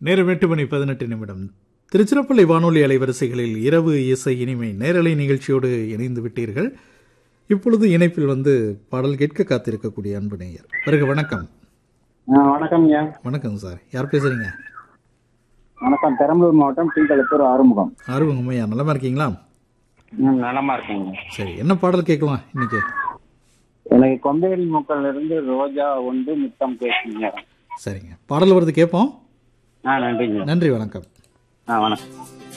நேரம் எட்டு மணி பதினெட்டு நிமிடம் திருச்சிராப்பள்ளி வானொலி அலைவரிசைகளில் இரவு இசை இனிமை நேரலை நிகழ்ச்சியோடு இணைந்து விட்டீர்கள் இப்பொழுது இணைப்பில் வந்து பாடல் கேட்க காத்திருக்கக்கூடிய அன்பு நேயர் பிறகு வணக்கம் ஆ, வணக்கம்ங்க வணக்கம் சார் யார் பேசுறீங்க வணக்கம் பெரம்பலூர் மாவட்டம் டீக்கலத்தூர் ஆறுமுகம் ஆர்வம் ஐயா நலமா இருக்கீங்களா ம், நலமா இருக்கேங்க சரி என்ன பாடல் கேட்கலாம் இன்னைக்கு எனக்கு கொம்பேரி மூக்கல்ல இருந்து ரோஜா ஒன்று முத்தம் பேசுங்க சரிங்க பாடல் வருது கேட்போம் ஆ நன்றிங்க நன்றி வணக்கம் ஆ வணக்கம்